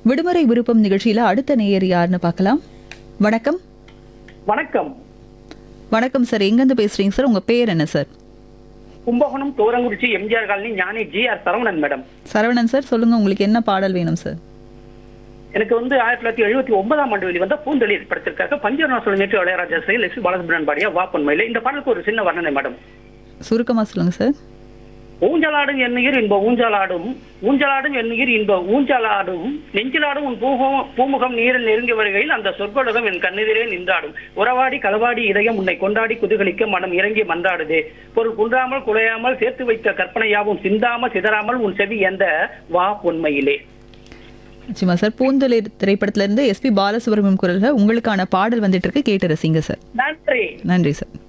விடுமுறை விருப்பம் நிகழ்ச்சியில அடுத்த நேயர் யாருன்னு பார்க்கலாம் வணக்கம் வணக்கம் வணக்கம் சார் எங்கேருந்து பேசுறீங்க சார் உங்க பேர் என்ன sir Kumbakonam Thorankurichi MGR colony Gnani G R Saravanan madam Saravanan sir சொல்லுங்க உங்களுக்கு என்ன பாடல் வேணும் சார் எனக்கு வந்து ஆயிரத்தி தொள்ளாயிரத்தி எழுபத்தி ஒன்பதாம் ஆண்டு வெளிவந்த பூந்தொழில் படத்திற்காக பஞ்சவர்ண நேற்று இளையராஜா செயல் எஸ் பாலசுப்ரமணியன் பாடிய வாப்பன்மையில இந்த பாடலுக்கு ஒரு சின்ன வர்ணனை மேடம் சுருக்கமா சொல்லுங்க சார் ஊஞ்சலாடும் எண்ணுயிர் இன்ப ஊஞ்சலாடும் ஊஞ்சலாடும் எண்ணுயிர் இன்ப ஊஞ்சலாடும் நெஞ்சிலாடும் உன் பூமுகம் பூமுகம் நீரில் நெருங்கி வருகையில் அந்த சொற்கொடகம் என் கண்ணெதிரே நின்றாடும் உறவாடி களவாடி இதயம் உன்னை கொண்டாடி குதுகலிக்க மனம் இறங்கி மன்றாடுதே பொருள் குன்றாமல் குலையாமல் சேர்த்து வைத்த கற்பனையாவும் சிந்தாமல் சிதறாமல் உன் செவி எந்த வா பொன்மையிலே நிச்சயமா சார் பூந்தொழில் திரைப்படத்துல இருந்து எஸ்பி பாலசுப்ரமணியம் குரல்ல உங்களுக்கான பாடல் வந்துட்டு இருக்கு கேட்டு ரசிங்க சார் நன்றி நன்றி சார்